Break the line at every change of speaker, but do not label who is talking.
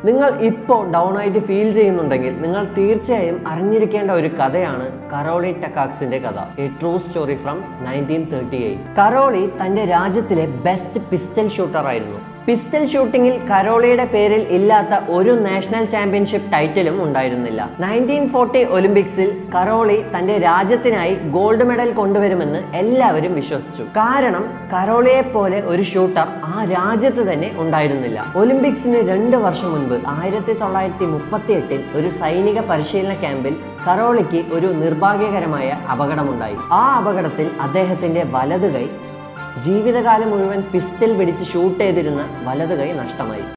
നിങ്ങൾ ഇപ്പോൾ ഡൗൺ ആയിട്ട് ഫീൽ ചെയ്യുന്നുണ്ടെങ്കിൽ നിങ്ങൾ തീർച്ചയായും അറിഞ്ഞിരിക്കേണ്ട ഒരു കഥയാണ് കറോളി ടെക്കാക്സിന്റെ കഥ a true story from nineteen thirty eight Karoly തന്റെ രാജ്യത്തിലെ ബെസ്റ്റ് പിസ്റ്റൽ ഷൂട്ടർ ആയിരുന്നു പിസ്റ്റൽ ഷൂട്ടിങ്ങിൽ കരോളിയുടെ പേരിൽ ഇല്ലാത്ത ഒരു നാഷണൽ ചാമ്പ്യൻഷിപ്പ് ടൈറ്റിലും ഉണ്ടായിരുന്നില്ല നയൻറ്റീൻ ഫോർട്ടി ഒളിമ്പിക്സിൽ കരോളി തന്റെ രാജ്യത്തിനായി ഗോൾഡ് മെഡൽ കൊണ്ടുവരുമെന്ന് എല്ലാവരും വിശ്വസിച്ചു കാരണം കരോളിയെ പോലെ ഒരു ഷൂട്ടർ ആ രാജ്യത്ത് തന്നെ ഉണ്ടായിരുന്നില്ല ഒളിമ്പിക്സിന് രണ്ട് വർഷം മുൻപ് ആയിരത്തി തൊള്ളായിരത്തി മുപ്പത്തി എട്ടിൽ ഒരു സൈനിക പരിശീലന ക്യാമ്പിൽ കരോളിക്ക് ഒരു നിർഭാഗ്യകരമായ അപകടമുണ്ടായി ആ അപകടത്തിൽ അദ്ദേഹത്തിന്റെ വലതുകൈ ജീവിതകാലം മുഴുവൻ പിസ്റ്റൽ പിടിച്ച് ഷൂട്ട് ചെയ്തിരുന്ന വലതുകൈ നഷ്ടമായി